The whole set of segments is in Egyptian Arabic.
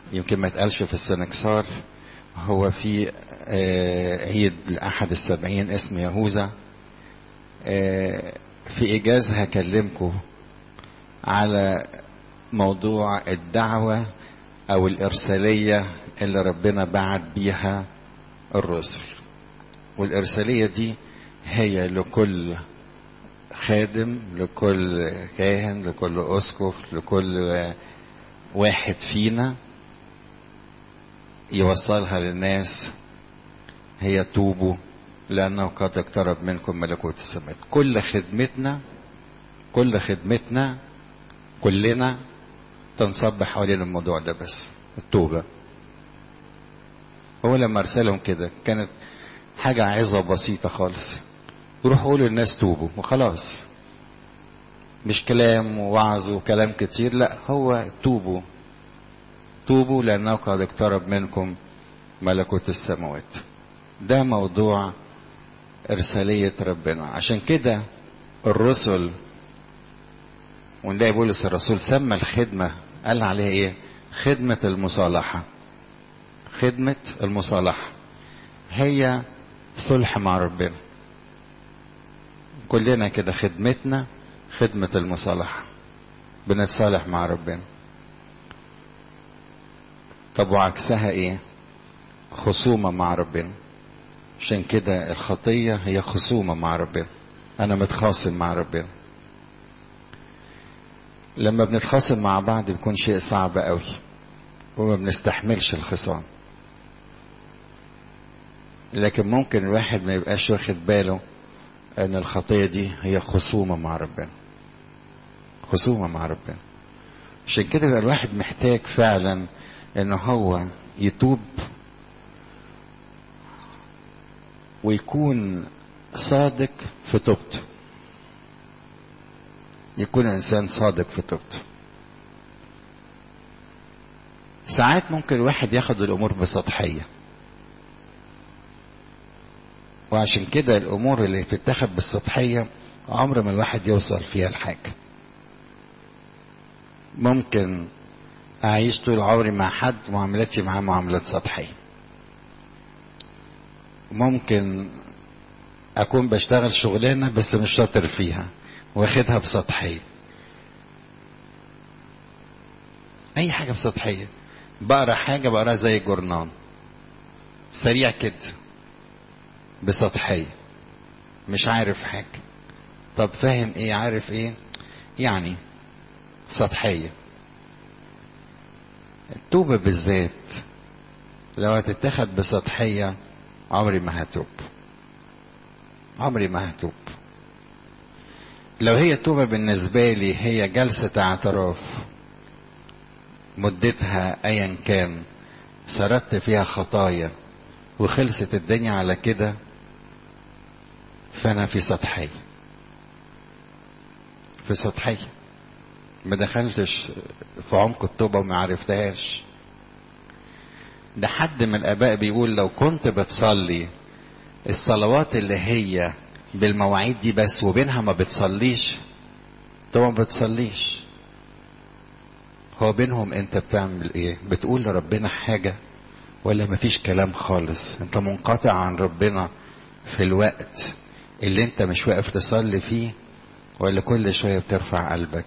يمكن ما يتقالش في السنكسار هو في عيد لأحد السبعين اسم يهوذا في إجاز هكلمكم على موضوع الدعوة أو الإرسالية اللي ربنا بعت بيها الرسل والإرسالية دي هي لكل خادم لكل كاهن لكل أسقف لكل واحد فينا يوصلها للناس هي توبوا لأنه قد اقترب منكم ملكوت السماء كل خدمتنا كل خدمتنا كلنا تنصب حوالين الموضوع ده بس التوبة هو لما ارسلهم كده كانت حاجة عظة بسيطة خالص روح قولوا للناس توبوا وخلاص مش كلام ووعظ وكلام كتير لا هو توبوا توبوا لأنه قد اقترب منكم ملكوت السماوات ده موضوع إرسالية ربنا عشان كده الرسل ونلاقي بولس الرسول سمى الخدمة قال عليها ايه خدمة المصالحة خدمة المصالحة هي صلح مع ربنا كلنا كده خدمتنا خدمة المصالحة بنتصالح مع ربنا طب وعكسها ايه خصومة مع ربنا عشان كده الخطية هي خصومة مع ربنا انا متخاصم مع ربنا لما بنتخاصم مع بعض بيكون شيء صعب قوي وما بنستحملش الخصام لكن ممكن الواحد ما يبقاش واخد باله ان الخطية دي هي خصومة مع ربنا خصومة مع ربنا عشان كده بقى الواحد محتاج فعلا ان هو يتوب ويكون صادق في توبته يكون انسان صادق في توبته ساعات ممكن الواحد ياخد الامور بسطحيه وعشان كده الامور اللي بتتاخد بالسطحيه عمر ما الواحد يوصل فيها الحاجه ممكن اعيش طول عمري مع حد معاملتي معاه معاملات سطحيه ممكن اكون بشتغل شغلانه بس مش شاطر فيها واخدها بسطحيه اي حاجه بسطحيه بقرا حاجه بقراها زي الجورنان سريع كده بسطحيه مش عارف حاجه طب فاهم ايه عارف ايه يعني سطحيه التوبه بالذات لو هتتاخد بسطحيه عمري ما هتوب عمري ما هتوب لو هي توبة بالنسبة لي هي جلسة اعتراف مدتها ايا كان سردت فيها خطايا وخلصت الدنيا على كده فانا في سطحية في سطحية ما دخلتش في عمق التوبة وما عرفتهاش ده حد من الاباء بيقول لو كنت بتصلي الصلوات اللي هي بالمواعيد دي بس وبينها ما بتصليش طبعا ما بتصليش هو بينهم انت بتعمل ايه بتقول لربنا حاجة ولا مفيش كلام خالص انت منقطع عن ربنا في الوقت اللي انت مش واقف تصلي فيه ولا كل شوية بترفع قلبك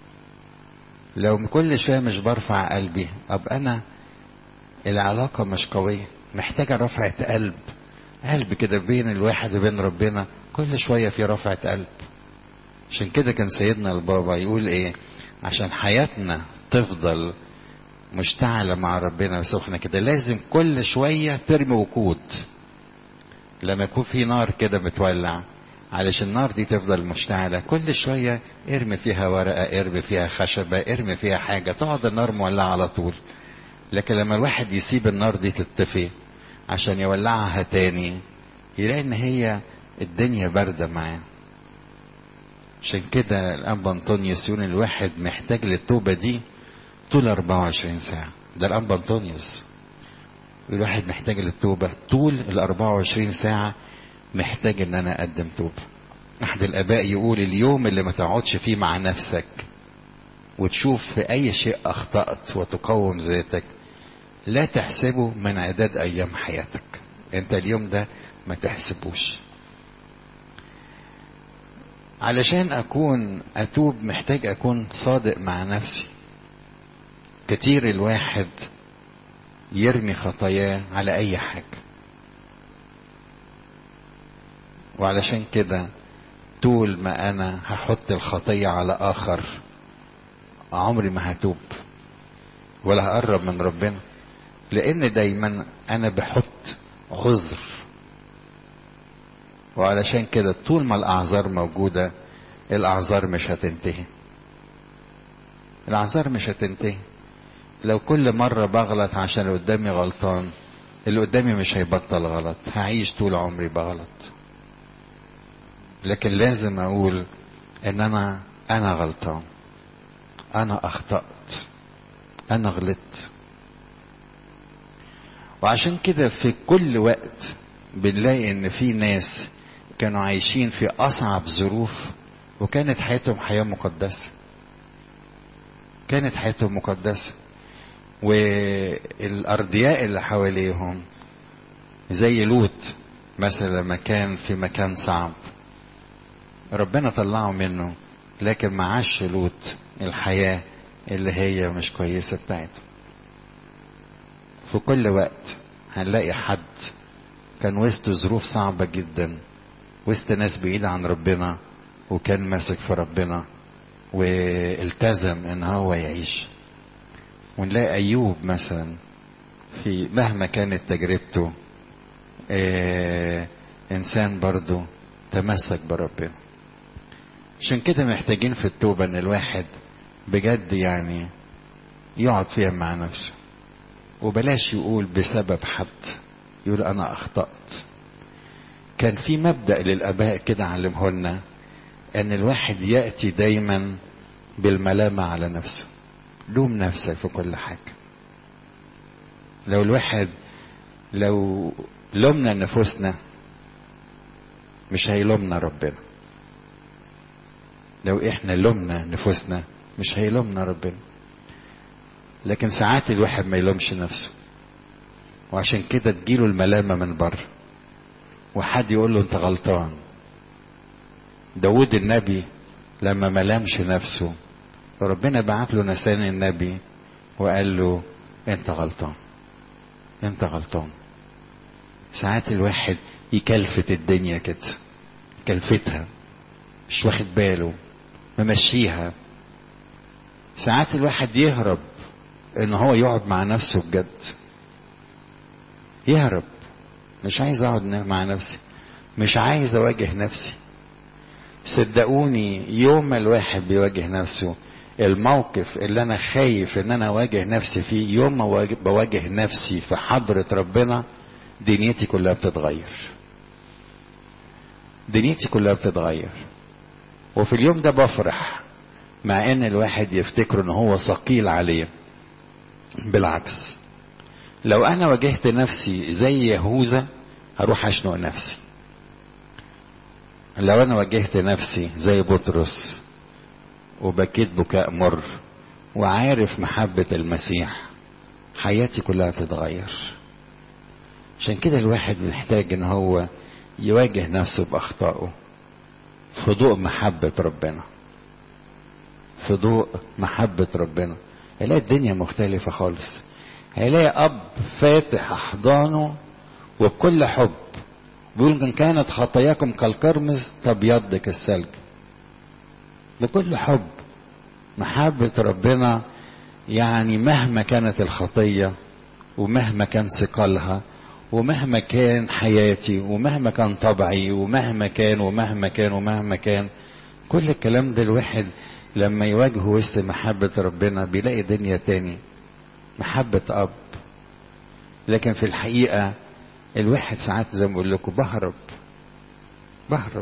لو كل شوية مش برفع قلبي ابقى انا العلاقة مش قوية محتاجة رفعة قلب قلب كده بين الواحد وبين ربنا كل شوية في رفعة قلب عشان كده كان سيدنا البابا يقول ايه عشان حياتنا تفضل مشتعلة مع ربنا وسخنة كده لازم كل شوية ترمي وقود لما يكون في نار كده بتولع علشان النار دي تفضل مشتعلة كل شوية ارمي فيها ورقة ارمي فيها خشبة ارمي فيها حاجة تقعد النار مولعة على طول لكن لما الواحد يسيب النار دي تطفي عشان يولعها تاني يلاقي ان هي الدنيا باردة معاه عشان كده الأنبا أنطونيوس يقول الواحد محتاج للتوبة دي طول 24 ساعة ده الأنبا أنطونيوس الواحد محتاج للتوبة طول ال 24 ساعة محتاج ان انا اقدم توبة احد الاباء يقول اليوم اللي ما تقعدش فيه مع نفسك وتشوف في اي شيء اخطأت وتقوم ذاتك لا تحسبه من عداد ايام حياتك انت اليوم ده ما تحسبوش علشان اكون اتوب محتاج اكون صادق مع نفسي كتير الواحد يرمي خطاياه على اي حاجه وعلشان كده طول ما انا هحط الخطيه على اخر عمري ما هتوب ولا هقرب من ربنا لان دايما انا بحط عذر وعلشان كده طول ما الاعذار موجوده الاعذار مش هتنتهي الاعذار مش هتنتهي لو كل مره بغلط عشان اللي قدامي غلطان اللي قدامي مش هيبطل غلط هعيش طول عمري بغلط لكن لازم اقول ان انا انا غلطان انا اخطأت انا غلطت وعشان كده في كل وقت بنلاقي ان في ناس كانوا عايشين في اصعب ظروف وكانت حياتهم حياة مقدسة كانت حياتهم مقدسة والأردياء اللي حواليهم زي لوط مثلا لما كان في مكان صعب ربنا طلعه منه لكن ما عاش لوط الحياة اللي هي مش كويسة بتاعته في كل وقت هنلاقي حد كان وسط ظروف صعبة جدا وسط ناس بعيدة عن ربنا وكان ماسك في ربنا والتزم ان هو يعيش ونلاقي ايوب مثلا في مهما كانت تجربته آه انسان برضه تمسك بربنا عشان كده محتاجين في التوبة ان الواحد بجد يعني يقعد فيها مع نفسه وبلاش يقول بسبب حد يقول انا اخطأت كان في مبدأ للاباء كده علمه لنا ان الواحد يأتي دايما بالملامة على نفسه لوم نفسك في كل حاجة لو الواحد لو لومنا نفوسنا مش هيلومنا ربنا لو احنا لومنا نفوسنا مش هيلومنا ربنا لكن ساعات الواحد ما يلومش نفسه وعشان كده تجيله الملامة من بره وحد يقول له انت غلطان داود النبي لما ملامش نفسه ربنا بعت له نسان النبي وقال له انت غلطان انت غلطان ساعات الواحد يكلفت الدنيا كده كلفتها مش واخد باله ممشيها ساعات الواحد يهرب ان هو يقعد مع نفسه بجد يهرب مش عايز اقعد مع نفسي مش عايز اواجه نفسي صدقوني يوم ما الواحد بيواجه نفسه الموقف اللي انا خايف ان انا اواجه نفسي فيه يوم ما بواجه نفسي في حضرة ربنا دنيتي كلها بتتغير دنيتي كلها بتتغير وفي اليوم ده بفرح مع ان الواحد يفتكر ان هو ثقيل عليه بالعكس لو انا واجهت نفسي زي يهوذا هروح اشنق نفسي لو انا واجهت نفسي زي بطرس وبكيت بكاء مر وعارف محبة المسيح حياتي كلها تتغير عشان كده الواحد محتاج ان هو يواجه نفسه باخطائه في ضوء محبة ربنا في ضوء محبة ربنا هيلاقي الدنيا مختلفة خالص هيلاقي أب فاتح أحضانه وبكل حب بيقول إن كانت خطاياكم كالكرمز تبيض كالثلج بكل حب محبة ربنا يعني مهما كانت الخطية ومهما كان ثقلها ومهما كان حياتي ومهما كان طبعي ومهما كان ومهما كان ومهما كان كل الكلام ده الواحد لما يواجهه وسط محبة ربنا بيلاقي دنيا تاني محبة أب لكن في الحقيقة الواحد ساعات زي ما بقول لكم بهرب بهرب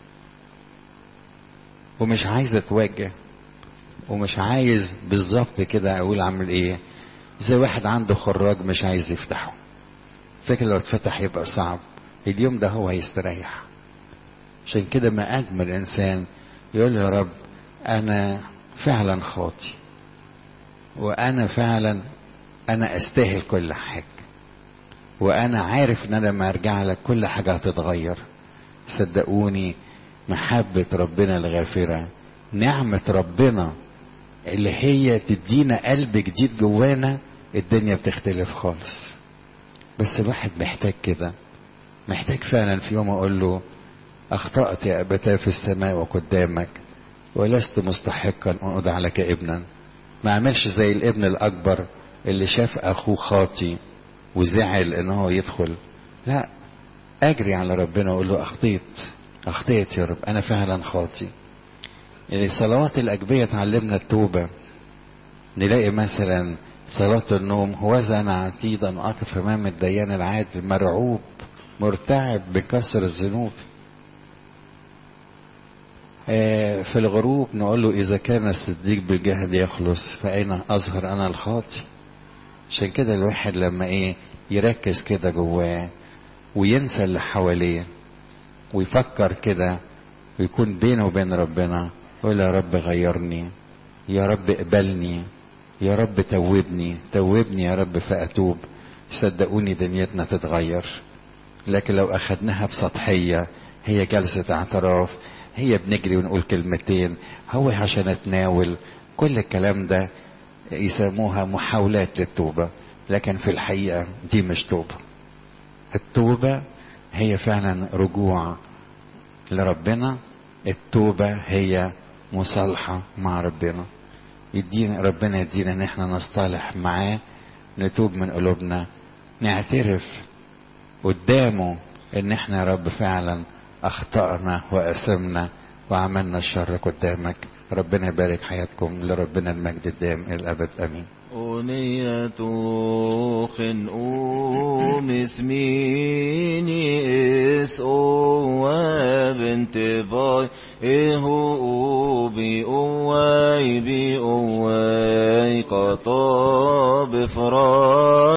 ومش عايز اتواجه ومش عايز بالظبط كده اقول اعمل ايه زي واحد عنده خراج مش عايز يفتحه فكر لو اتفتح يبقى صعب اليوم ده هو هيستريح عشان كده ما اجمل انسان يقول يا رب انا فعلا خاطي وانا فعلا انا استاهل كل حاجة وانا عارف ان انا لما ارجع لك كل حاجة هتتغير صدقوني محبة ربنا الغافرة نعمة ربنا اللي هي تدينا قلب جديد جوانا الدنيا بتختلف خالص بس الواحد محتاج كده محتاج فعلا في يوم اقول له اخطأت يا ابتاه في السماء وقدامك ولست مستحقا ان ادعى لك ابنا ما اعملش زي الابن الاكبر اللي شاف اخوه خاطي وزعل ان هو يدخل لا اجري على ربنا واقول له اخطيت اخطيت يا رب انا فعلا خاطي يعني صلوات الاجبيه تعلمنا التوبه نلاقي مثلا صلاة النوم هوذا أنا عتيدا أقف أمام الديان العادل مرعوب مرتعب بكسر الذنوب آه في الغروب نقول له إذا كان الصديق بالجهد يخلص فأين أظهر أنا الخاطي عشان كده الواحد لما إيه يركز كده جواه وينسى اللي حواليه ويفكر كده ويكون بينه وبين ربنا يقول يا رب غيرني يا رب اقبلني يا رب توبني توبني يا رب فأتوب صدقوني دنيتنا تتغير لكن لو أخدناها بسطحية هي جلسة اعتراف هي بنجري ونقول كلمتين هو عشان اتناول كل الكلام ده يسموها محاولات للتوبة لكن في الحقيقة دي مش توبة التوبة هي فعلا رجوع لربنا التوبة هي مصالحة مع ربنا يدينا ربنا يدينا ان احنا نصطلح معاه نتوب من قلوبنا نعترف قدامه ان احنا يا رب فعلا اخطأنا واسمنا وعملنا الشر قدامك ربنا يبارك حياتكم لربنا المجد الدائم الى الابد امين أنية خنقوم اسميني اس او بنت باي اهو بي اوي بي اوي قطاب فراي